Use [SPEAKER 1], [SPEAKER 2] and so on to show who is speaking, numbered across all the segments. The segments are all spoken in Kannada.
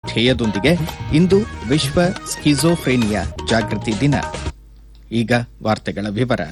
[SPEAKER 1] ಧ್ಯೇಯದೊಂದಿಗೆ ಇಂದು ವಿಶ್ವ ಸ್ಕಿಜೋಫ್ರೇನಿಯಾ ಜಾಗೃತಿ ದಿನ ಈಗ ವಾರ್ತೆಗಳ ವಿವರ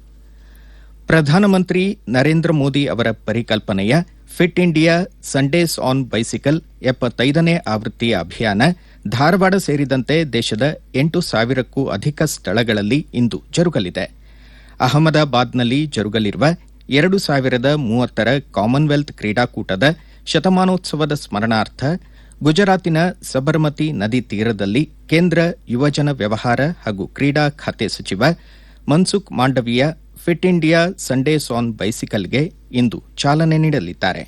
[SPEAKER 1] ಪ್ರಧಾನಮಂತ್ರಿ ನರೇಂದ್ರ ಮೋದಿ ಅವರ ಪರಿಕಲ್ಪನೆಯ fit India Sundays on bicycle ಎಪ್ಪತ್ತೈದನೇ ಆವೃತ್ತಿಯ ಅಭಿಯಾನ ಧಾರವಾಡ ಸೇರಿದಂತೆ ದೇಶದ ಎಂಟು ಸಾವಿರಕ್ಕೂ ಅಧಿಕ ಸ್ಥಳಗಳಲ್ಲಿ ಇಂದು ಜರುಗಲಿದೆ ಅಹಮದಾಬಾದ್ನಲ್ಲಿ ಜರುಗಲಿರುವ ಎರಡು ಸಾವಿರದ ಮೂವತ್ತರ ಕಾಮನ್ವೆಲ್ತ್ ಕ್ರೀಡಾಕೂಟದ ಶತಮಾನೋತ್ಸವದ ಸ್ಮರಣಾರ್ಥ ಗುಜರಾತಿನ ಸಬರಮತಿ ನದಿ ತೀರದಲ್ಲಿ ಕೇಂದ್ರ ಯುವಜನ ವ್ಯವಹಾರ ಹಾಗೂ ಕ್ರೀಡಾ ಖಾತೆ ಸಚಿವ Mansukh Mandaviya fit India Sundays on ಬೈಸಿಕಲ್ಗೆ ಇಂದು ಚಾಲನೆ ನೀಡಲಿದ್ದಾರೆ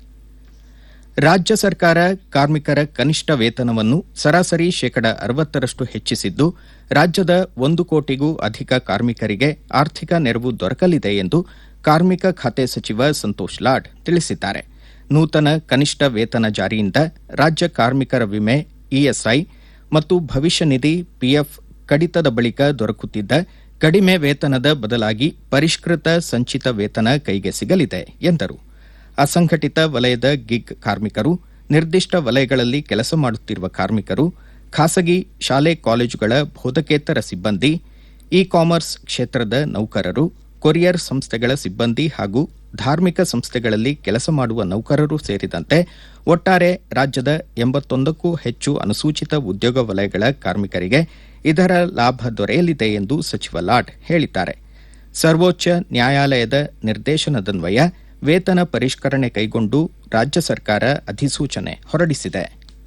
[SPEAKER 1] ರಾಜ್ಯ ಸರ್ಕಾರ ಕಾರ್ಮಿಕರ ಕನಿಷ್ಠ ವೇತನವನ್ನು ಸರಾಸರಿ ಶೇಕಡ ಅರವತ್ತರಷ್ಟು ಹೆಚ್ಚಿಸಿದ್ದು ರಾಜ್ಯದ ಒಂದು ಕೋಟಿಗೂ ಅಧಿಕ ಕಾರ್ಮಿಕರಿಗೆ ಆರ್ಥಿಕ ನೆರವು ದೊರಕಲಿದೆ ಎಂದು ಕಾರ್ಮಿಕ ಖಾತೆ ಸಚಿವ ಸಂತೋಷ್ ಲಾಡ್ ತಿಳಿಸಿದ್ದಾರೆ ನೂತನ ಕನಿಷ್ಠ ವೇತನ ಜಾರಿಯಿಂದ ರಾಜ್ಯ ಕಾರ್ಮಿಕರ ವಿಮೆ ಇಎಸ್ಐ ಮತ್ತು ಭವಿಷ್ಯ ನಿಧಿ ಪಿಎಫ್ ಕಡಿತದ ಬಳಿಕ ದೊರಕುತ್ತಿದ್ದ ಕಡಿಮೆ ವೇತನದ ಬದಲಾಗಿ ಪರಿಷ್ಕೃತ ಸಂಚಿತ ವೇತನ ಕೈಗೆ ಸಿಗಲಿದೆ ಎಂದರು ಅಸಂಘಟಿತ ವಲಯದ ಗಿಗ್ ಕಾರ್ಮಿಕರು ನಿರ್ದಿಷ್ಟ ವಲಯಗಳಲ್ಲಿ ಕೆಲಸ ಮಾಡುತ್ತಿರುವ ಕಾರ್ಮಿಕರು ಖಾಸಗಿ ಶಾಲೆ ಕಾಲೇಜುಗಳ ಬೋಧಕೇತರ ಸಿಬ್ಬಂದಿ ಇ ಕಾಮರ್ಸ್ ಕ್ಷೇತ್ರದ ನೌಕರರು ಕೊರಿಯರ್ ಸಂಸ್ಥೆಗಳ ಸಿಬ್ಬಂದಿ ಹಾಗೂ ಧಾರ್ಮಿಕ ಸಂಸ್ಥೆಗಳಲ್ಲಿ ಕೆಲಸ ಮಾಡುವ ನೌಕರರು ಸೇರಿದಂತೆ ಒಟ್ಟಾರೆ ರಾಜ್ಯದ ಎಂಬತ್ತೊಂದಕ್ಕೂ ಹೆಚ್ಚು ಅನುಸೂಚಿತ ಉದ್ಯೋಗ ವಲಯಗಳ ಕಾರ್ಮಿಕರಿಗೆ ಇದರ ಲಾಭ ದೊರೆಯಲಿದೆ ಎಂದು ಸಚಿವ ಲಾಡ್ ಹೇಳಿದ್ದಾರೆ ಸರ್ವೋಚ್ಚ ನ್ಯಾಯಾಲಯದ ನಿರ್ದೇಶನದನ್ವಯ ವೇತನ ಪರಿಷ್ಕರಣೆ ಕೈಗೊಂಡು ರಾಜ್ಯ ಸರ್ಕಾರ ಅಧಿಸೂಚನೆ ಹೊರಡಿಸಿದೆ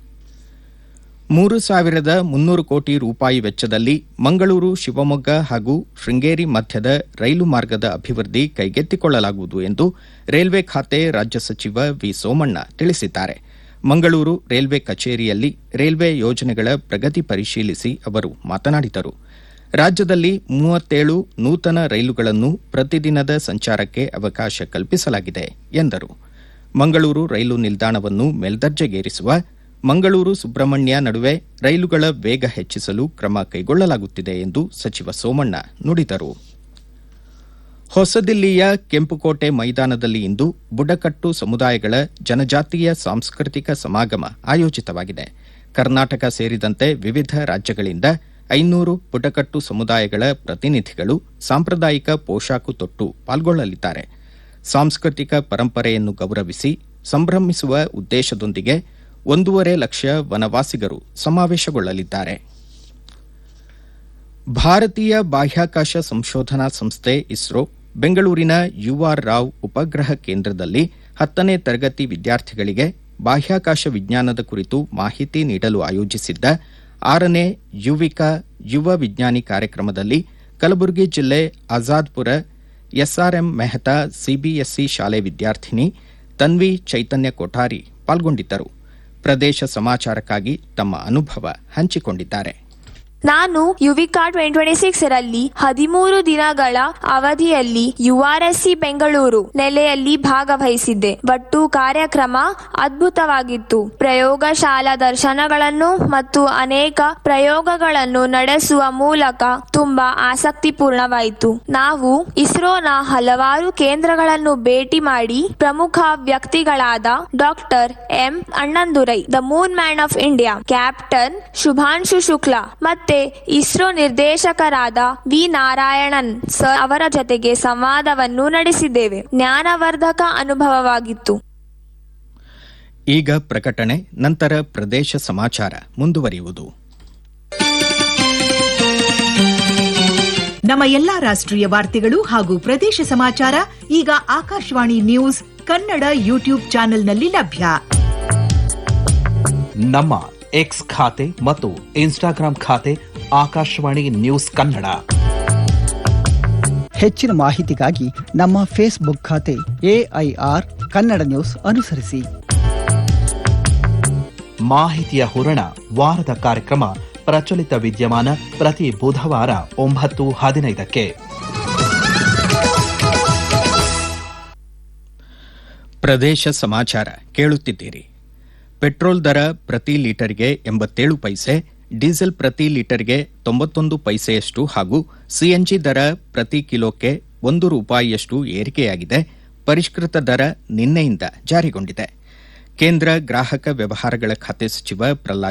[SPEAKER 1] ಮೂರು ಸಾವಿರದ ಮುನ್ನೂರು ಕೋಟಿ ರೂಪಾಯಿ ವೆಚ್ಚದಲ್ಲಿ ಮಂಗಳೂರು ಶಿವಮೊಗ್ಗ ಹಾಗೂ ಶೃಂಗೇರಿ ಮಧ್ಯದ ರೈಲು ಮಾರ್ಗದ ಅಭಿವೃದ್ಧಿ ಕೈಗೆತ್ತಿಕೊಳ್ಳಲಾಗುವುದು ಎಂದು ರೈಲ್ವೆ ಖಾತೆ ರಾಜ್ಯ ಸಚಿವ ವಿ ಸೋಮಣ್ಣ ತಿಳಿಸಿದ್ದಾರೆ ಮಂಗಳೂರು ರೈಲ್ವೆ ಕಚೇರಿಯಲ್ಲಿ ರೈಲ್ವೆ ಯೋಜನೆಗಳ ಪ್ರಗತಿ ಪರಿಶೀಲಿಸಿ ಅವರು ಮಾತನಾಡಿದರು ರಾಜ್ಯದಲ್ಲಿ ಮೂವತ್ತೇಳು ನೂತನ ರೈಲುಗಳನ್ನು ಪ್ರತಿದಿನದ ಸಂಚಾರಕ್ಕೆ ಅವಕಾಶ ಕಲ್ಪಿಸಲಾಗಿದೆ ಎಂದರು ಮಂಗಳೂರು ರೈಲು ನಿಲ್ದಾಣವನ್ನು ಮೇಲ್ದರ್ಜೆಗೇರಿಸುವ ಮಂಗಳೂರು ಸುಬ್ರಹ್ಮಣ್ಯ ನಡುವೆ ರೈಲುಗಳ ವೇಗ ಹೆಚ್ಚಿಸಲು ಕ್ರಮ ಕೈಗೊಳ್ಳಲಾಗುತ್ತಿದೆ ಎಂದು ಸಚಿವ ಸೋಮಣ್ಣ ನುಡಿದರು ಹೊಸದಿಲ್ಲಿಯ ಕೆಂಪುಕೋಟೆ ಮೈದಾನದಲ್ಲಿ ಇಂದು ಬುಡಕಟ್ಟು ಸಮುದಾಯಗಳ ಜನಜಾತೀಯ ಸಾಂಸ್ಕೃತಿಕ ಸಮಾಗಮ ಆಯೋಜಿತವಾಗಿದೆ ಕರ್ನಾಟಕ ಸೇರಿದಂತೆ ವಿವಿಧ ರಾಜ್ಯಗಳಿಂದ ಐನೂರು ಬುಡಕಟ್ಟು ಸಮುದಾಯಗಳ ಪ್ರತಿನಿಧಿಗಳು ಸಾಂಪ್ರದಾಯಿಕ ಪೋಷಾಕು ತೊಟ್ಟು ಪಾಲ್ಗೊಳ್ಳಲಿದ್ದಾರೆ ಸಾಂಸ್ಕೃತಿಕ ಪರಂಪರೆಯನ್ನು ಗೌರವಿಸಿ ಸಂಭ್ರಮಿಸುವ ಉದ್ದೇಶದೊಂದಿಗೆ ಒಂದೂವರೆ ಲಕ್ಷ ವನವಾಸಿಗರು ಸಮಾವೇಶಗೊಳ್ಳಲಿದ್ದಾರೆ ಭಾರತೀಯ ಬಾಹ್ಯಾಕಾಶ ಸಂಶೋಧನಾ ಸಂಸ್ಥೆ ಇಸ್ರೋ ಬೆಂಗಳೂರಿನ ಯುಆರ್ ರಾವ್ ಉಪಗ್ರಹ ಕೇಂದ್ರದಲ್ಲಿ ಹತ್ತನೇ ತರಗತಿ ವಿದ್ಯಾರ್ಥಿಗಳಿಗೆ ಬಾಹ್ಯಾಕಾಶ ವಿಜ್ಞಾನದ ಕುರಿತು ಮಾಹಿತಿ ನೀಡಲು ಆಯೋಜಿಸಿದ್ದ ಆರನೇ ಯುವಿಕಾ ಯುವ ವಿಜ್ಞಾನಿ ಕಾರ್ಯಕ್ರಮದಲ್ಲಿ ಕಲಬುರಗಿ ಜಿಲ್ಲೆ ಆಜಾದ್ಪುರ ಎಸ್ಆರ್ಎಂ ಮೆಹ್ತಾ ಸಿಬಿಎಸ್ಇ ಶಾಲೆ ವಿದ್ಯಾರ್ಥಿನಿ ತನ್ವಿ ಚೈತನ್ಯ ಕೊಠಾರಿ ಪಾಲ್ಗೊಂಡಿದ್ದರು ಪ್ರದೇಶ ಸಮಾಚಾರಕ್ಕಾಗಿ ತಮ್ಮ ಅನುಭವ ಹಂಚಿಕೊಂಡಿದ್ದಾರೆ
[SPEAKER 2] ನಾನು ಯುವಿಕಾ ಟ್ವೆಂಟಿ ಟ್ವೆಂಟಿ ಸಿಕ್ಸ್ ರಲ್ಲಿ ಹದಿಮೂರು ದಿನಗಳ ಅವಧಿಯಲ್ಲಿ ಯುಆರ್ಎಸ್ಸಿ ಬೆಂಗಳೂರು ನೆಲೆಯಲ್ಲಿ ಭಾಗವಹಿಸಿದ್ದೆ ಒಟ್ಟು ಕಾರ್ಯಕ್ರಮ ಅದ್ಭುತವಾಗಿತ್ತು ಪ್ರಯೋಗಶಾಲಾ ದರ್ಶನಗಳನ್ನು ಮತ್ತು ಅನೇಕ ಪ್ರಯೋಗಗಳನ್ನು ನಡೆಸುವ ಮೂಲಕ ತುಂಬಾ ಆಸಕ್ತಿಪೂರ್ಣವಾಯಿತು ನಾವು ಇಸ್ರೋನ ಹಲವಾರು ಕೇಂದ್ರಗಳನ್ನು ಭೇಟಿ ಮಾಡಿ ಪ್ರಮುಖ ವ್ಯಕ್ತಿಗಳಾದ doctor M Annadurai the moon man of India captain Shubhanshu Shukla ಮತ್ತೆ ಇಸ್ರೋ ನಿರ್ದೇಶಕರಾದ ವಿ ನಾರಾಯಣನ್ ಸರ್ ಅವರ ಜೊತೆಗೆ ಸಂವಾದವನ್ನು ನಡೆಸಿದ್ದೇವೆ ಜ್ಞಾನವರ್ಧಕ ಅನುಭವವಾಗಿತ್ತು
[SPEAKER 1] ಈಗ ಪ್ರಕಟಣೆ ನಂತರ ಪ್ರದೇಶ ಸಮಾಚಾರ ಮುಂದುವರಿಯುವುದು
[SPEAKER 3] ನಮ್ಮ ಎಲ್ಲಾ ರಾಷ್ಟ್ರೀಯ ವಾರ್ತೆಗಳು ಹಾಗೂ ಪ್ರದೇಶ ಸಮಾಚಾರ ಈಗ ಆಕಾಶವಾಣಿ ನ್ಯೂಸ್ ಕನ್ನಡ ಯೂಟ್ಯೂಬ್ ಚಾನೆಲ್ನಲ್ಲಿ ಲಭ್ಯ
[SPEAKER 4] ನಮ್ಮ ಎಕ್ಸ್ ಖಾತೆ ಮತ್ತು ಇನ್ಸ್ಟಾಗ್ರಾಂ ಖಾತೆ ಆಕಾಶವಾಣಿ ನ್ಯೂಸ್ ಕನ್ನಡ
[SPEAKER 5] ಹೆಚ್ಚಿನ ಮಾಹಿತಿಗಾಗಿ ನಮ್ಮ ಫೇಸ್ಬುಕ್ ಖಾತೆ ಎಐಆರ್ ಕನ್ನಡ ನ್ಯೂಸ್ ಅನುಸರಿಸಿ
[SPEAKER 4] ಮಾಹಿತಿಯ ಹೂರಣ ವಾರದ ಕಾರ್ಯಕ್ರಮ ಪ್ರಚಲಿತ ವಿದ್ಯಮಾನ ಪ್ರತಿ ಬುಧವಾರ ಒಂಬತ್ತು ಹದಿನೈದಕ್ಕೆ
[SPEAKER 1] ಪ್ರದೇಶ ಸಮಾಚಾರ ಕೇಳುತ್ತಿದ್ದೀರಿ ಪೆಟ್ರೋಲ್ ದರ ಪ್ರತಿ ಲೀಟರ್ಗೆ ಎಂಬತ್ತೇಳು ಪೈಸೆ ಡೀಸೆಲ್ ಪ್ರತಿ ಲೀಟರ್ಗೆ ತೊಂಬತ್ತೊಂದು ಪೈಸೆಯಷ್ಟು ಹಾಗೂ ಸಿಎನ್ಜಿ ದರ ಪ್ರತಿ ಕಿಲೋಕ್ಕೆ ಒಂದು ರೂಪಾಯಿಯಷ್ಟು ಏರಿಕೆಯಾಗಿದೆ ಪರಿಷ್ಕೃತ ದರ ನಿನ್ನೆಯಿಂದ ಜಾರಿಗೊಂಡಿದೆ ಕೇಂದ್ರ ಗ್ರಾಹಕ ವ್ಯವಹಾರಗಳ ಖಾತೆ ಸಚಿವ ಪ್ರಹ್ಲಾದ್